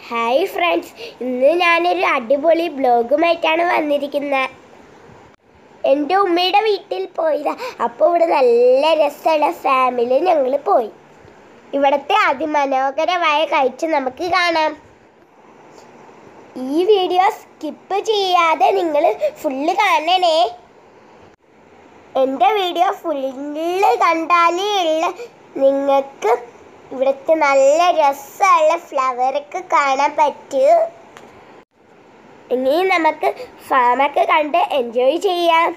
hi friends ഇന്ന് ഞാനൊരു അടിപൊളി ബ്ലോഗുമായിട്ടാണ് വന്നിരിക്കുന്നത് എൻ്റെ ഉമ്മയുടെ വീട്ടിൽ പോയതാ അപ്പോൾ ഇവിടെ നല്ല രസമുള്ള ഫാമിലി ഞങ്ങൾ പോയി ഇവിടുത്തെ അതിമനോഹരമായ കാഴ്ച നമുക്ക് കാണാം ഈ വീഡിയോ സ്കിപ്പ് ചെയ്യാതെ നിങ്ങൾ ഫുള്ള് കാണണേ എൻ്റെ വീഡിയോ ഫുള്ള് കണ്ടാലേ ഉള്ള നിങ്ങൾക്ക് ഇവിടുത്തെ നല്ല രസമുള്ള ഫ്ലവറൊക്കെ കാണാൻ പറ്റൂ ഇനി നമുക്ക് ഫാമൊക്കെ കണ്ട് എൻജോയ് ചെയ്യാം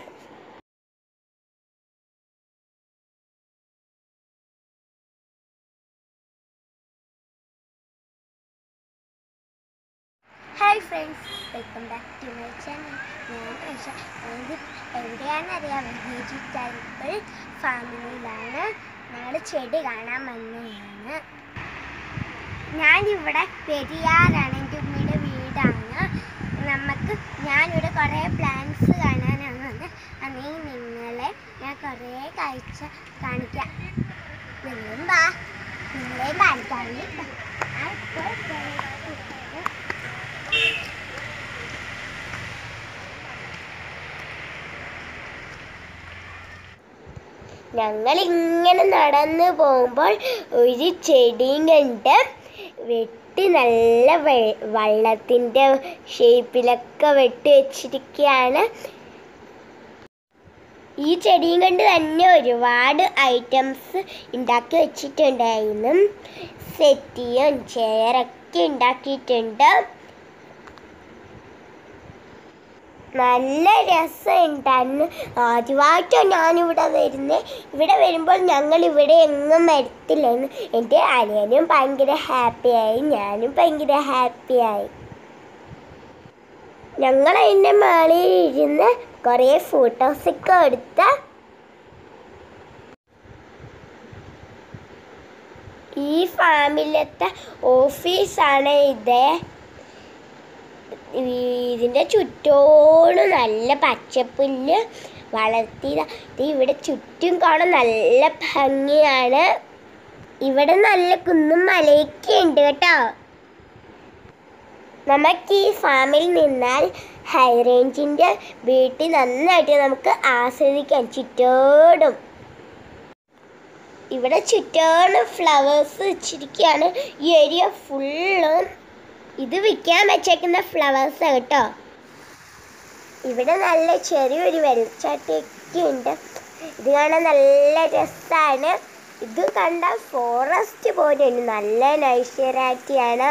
hi friends welcome back to my channel ഞാൻ ഐഷ ഇത് എവിടെയാണെന്നറിയാം ഹിജി ടെമ്പിൾ ഫാമിലിയിലാണ് ഞങ്ങൾ ചെടി കാണാൻ വന്നതാണ് ഞാനിവിടെ പെരിയാറാണ് എൻ്റെ ഉമ്മയുടെ വീടാണ് നമുക്ക് ഞാനിവിടെ കുറേ പ്ലാന്റ്സ് കാണാനാണ് വന്നത് അന്നേ നിങ്ങളെ ഞാൻ കുറേ കാഴ്ച കാണിക്കാം നിങ്ങളും വാ നിങ്ങളെയും കാണിക്കാം ആ, ഇപ്പോൾ കേറിയിട്ട് ഞങ്ങൾ ഇങ്ങനെ നടന്നു പോകുമ്പോൾ ഒരു ചെടിയും കണ്ട് വെട്ടി നല്ല വെ- വള്ളത്തിൻ്റെ ഷേപ്പിലൊക്കെ വെട്ടി വെച്ചിരിക്കുകയാണ് ഈ ചെടിയും കണ്ട് തന്നെ ഒരുപാട് ഐറ്റംസ് ഉണ്ടാക്കി വെച്ചിട്ടുണ്ടായിരുന്നു സെറ്റിയും ചെയറൊക്കെ ഉണ്ടാക്കിയിട്ടുണ്ട് നല്ല രസമുണ്ടായിരുന്നു ആദ്യമായിട്ടാണ് ഞാനിവിടെ വരുന്നത് ഇവിടെ വരുമ്പോൾ ഞങ്ങൾ ഇവിടെ എങ്ങും വരത്തില്ലായിരുന്നു എൻ്റെ അനിയനും ഭയങ്കര ഹാപ്പിയായി ഞാനും ഭയങ്കര ഹാപ്പിയായി ഞങ്ങൾ അതിൻ്റെ മേളിൽ ഇരുന്ന് കുറേ ഫോട്ടോസൊക്കെ എടുത്ത ഈ ഫാമിലിയത്തെ ഓഫീസാണ് ഇത് ഇതിൻ്റെ ചുറ്റോട് നല്ല പച്ചപ്പുല്ല് വളർത്തിയതാ ഇത് ഇവിടെ ചുറ്റും കാണാൻ നല്ല ഭംഗിയാണ് ഇവിടെ നല്ല കുന്നും മലയൊക്കെ ഉണ്ട് കേട്ടോ നമുക്ക് ഈ ഫാമിൽ നിന്നാൽ ഹൈ റേഞ്ചിൻ്റെ വീട്ടിൽ നന്നായിട്ട് നമുക്ക് ആസ്വദിക്കാം ചുറ്റോടും ഇവിടെ ചുറ്റോടും ഫ്ലവേഴ്സ് വെച്ചിരിക്കുകയാണ് ഈ ഏരിയ ഫുള്ളും ഇത് വിൽക്കാൻ വെച്ചേക്കുന്ന ഫ്ലവേഴ്സ് കേട്ടോ ഇവിടെ നല്ല ചെറിയൊരു വെള്ളച്ചാട്ടൊക്കെ ഉണ്ട് ഇത് കാണാൻ നല്ല രസമാണ് ഇത് കണ്ട ഫോറസ്റ്റ് പോലെയുണ്ട് നല്ല നൈശ്വരാറ്റിയാണ്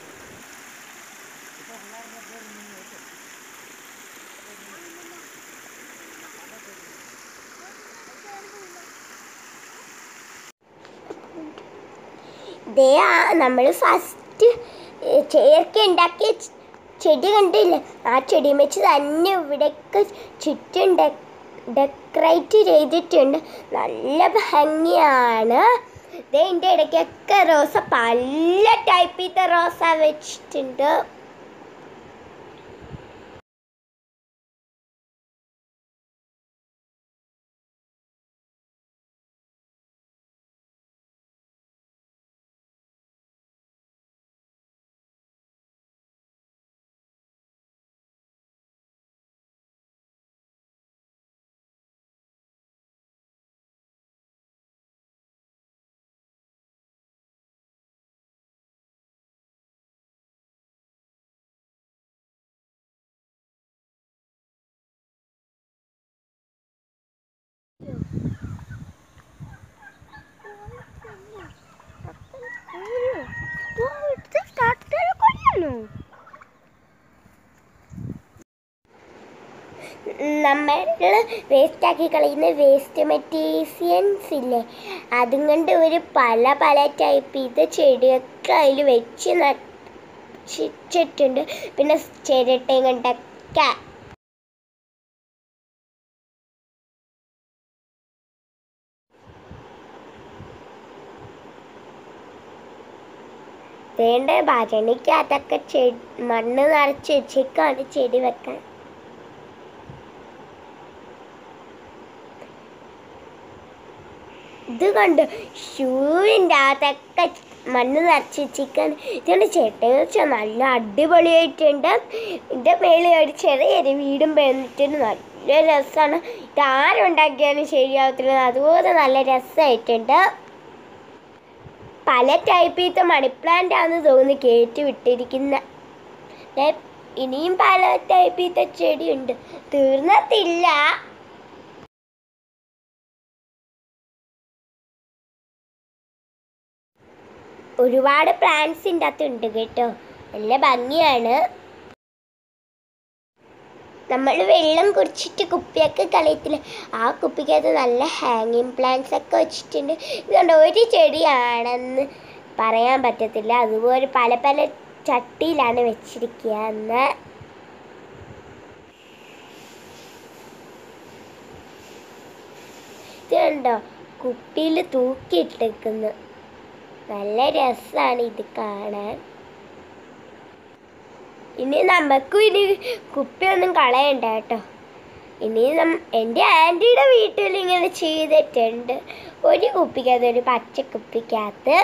ദേ നമ്മൾ ഫസ്റ്റ് ചേർക്ക ഉണ്ടാക്കിയ ചെ- ചെടി കണ്ടില്ലേ ആ ചെടി വെച്ച് തന്നെ ഇവിടെയൊക്കെ ചുറ്റും ഡെക്കറേറ്റ് ചെയ്തിട്ടുണ്ട് നല്ല ഭംഗിയാണ് ദേ ഇതിൻ്റെ ഇടയ്ക്കൊക്കെ റോസ പല ടൈപ്പിത്തെ റോസ വെച്ചിട്ടുണ്ട് നമ്മൾ വേസ്റ്റ് ആക്കി കളയുന്ന വേസ്റ്റ് മെറ്റീരിയൽസ് ഇല്ലേ അതും കൊണ്ട് ഒരു പല പല ടൈപ്പ് ഇത് ചെടിയൊക്കെ അതിൽ വെച്ച് നട്ടിട്ടുണ്ട് പിന്നെ ചിരട്ടയും കൊണ്ടൊക്കെ വേണ്ട ഭരണിക്കകത്തൊക്കെ ചെടി മണ്ണ് നിറച്ച് വെച്ചേക്കാണ് ചെടി വെക്കാൻ ഇത് കണ്ട് ഷൂവിൻ്റെ അകത്തൊക്കെ മണ്ണ് നിറച്ച് ചിക്കൻ ഇതിൻ്റെ ചേട്ടൻ വെച്ചാൽ നല്ല അടിപൊളിയായിട്ടുണ്ട് ഇതിൻ്റെ മേളിൽ ഒരു ചെറിയൊരു വീടും പെണ്ണിട്ടുണ്ട് നല്ല രസമാണ് ഇത് ആരുണ്ടാക്കിയാലും ശരിയാവത്തില്ല അതുപോലെ നല്ല രസമായിട്ടുണ്ട് പല ടൈപ്പിലത്തെ മണി പ്ലാന്റ് ആണെന്ന് തോന്നി കയറ്റി വിട്ടിരിക്കുന്ന ദേ ഇനിയും പല ടൈപ്പിലത്തെ ചെടിയുണ്ട് തീർന്നത്തില്ല ഒരുപാട് പ്ലാന്റ്സിൻ്റെ അകത്ത് ഉണ്ട് കേട്ടോ നല്ല ഭംഗിയാണ് നമ്മൾ വെള്ളം കുടിച്ചിട്ട് കുപ്പിയൊക്കെ കളയത്തില്ല ആ കുപ്പിക്കകത്ത് നല്ല ഹാങ്ങിങ് പ്ലാന്റ്സ് ഒക്കെ വെച്ചിട്ടുണ്ട് ഇതുകൊണ്ട് ഒരു ചെടിയാണെന്ന് പറയാൻ പറ്റത്തില്ല അതുപോലെ പല പല ചട്ടിയിലാണ് വെച്ചിരിക്കുക എന്ന് ഇത് കണ്ടോ കുപ്പിയിൽ തൂക്കിയിട്ടേക്കുന്നു നല്ല രസമാണ് ഇത് കാണാൻ ഇനി നമുക്കും ഇനി കുപ്പിയൊന്നും കളയണ്ട കേട്ടോ ഇനി നം എൻ്റെ ആൻറ്റിയുടെ വീട്ടിൽ ഇങ്ങനെ ചെയ്തിട്ടുണ്ട് ഒരു കുപ്പിക്കകത്ത് ഒരു പച്ച കുപ്പിക്കകത്ത്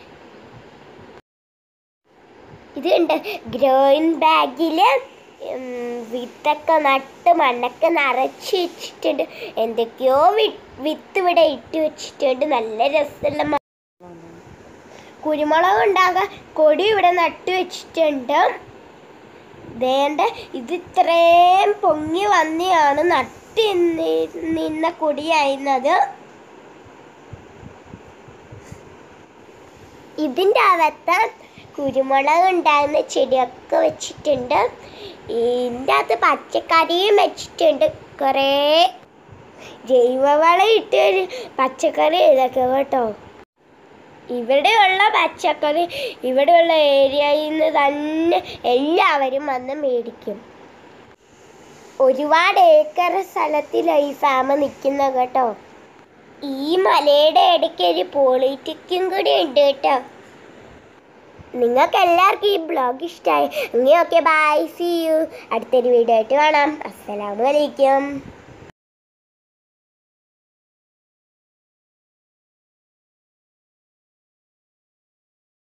ഇതുണ്ട് ഗ്രോയിൻ ബാഗിൽ വിത്തൊക്കെ നട്ട് മണ്ണൊക്കെ നിറച്ച് വെച്ചിട്ടുണ്ട് എന്തൊക്കെയോ വി വിത്ത് ഇവിടെ ഇട്ട് വെച്ചിട്ടുണ്ട് നല്ല രസമുള്ള മ- കുരുമുളക് ഉണ്ടാകാൻ കൊടി ഇവിടെ നട്ട് വെച്ചിട്ടുണ്ട് ദേണ്ട ഇത് ഇത്രയും പൊങ്ങി വന്നെയാണ് നട്ട് നി- നിന്ന കൊടിയായിരുന്നത് ഇതിൻ്റെ അകത്ത് കുരുമുളക് ഉണ്ടാകുന്ന ചെടിയൊക്കെ വെച്ചിട്ടുണ്ട് ഇതിൻ്റെ അകത്ത് പച്ചക്കറിയും വെച്ചിട്ടുണ്ട് കുറേ ജൈവവളം ഇട്ട് ഒരു പച്ചക്കറി ഇതൊക്കെ കേട്ടോ ഇവിടെയുള്ള പച്ചക്കറി ഇവിടെയുള്ള ഏരിയയിൽ നിന്ന് തന്നെ എല്ലാവരും വന്ന് മേടിക്കും ഒരുപാട് ഏക്കർ സ്ഥലത്തിലാണ് ഈ ഫാമ നിൽക്കുന്നത് കേട്ടോ ഈ മലയുടെ ഇടയ്ക്ക് ഒരു പോളിറ്റിക്കും കൂടി ഉണ്ട് കേട്ടോ നിങ്ങൾക്ക് എല്ലാവർക്കും ഈ ബ്ലോഗ് ഇഷ്ടമായി എങ്കിൽ ഓക്കെ ബൈ സി യു അടുത്തൊരു വീഡിയോ ആയിട്ട് കാണാം അസ്സലാമു അലൈക്കും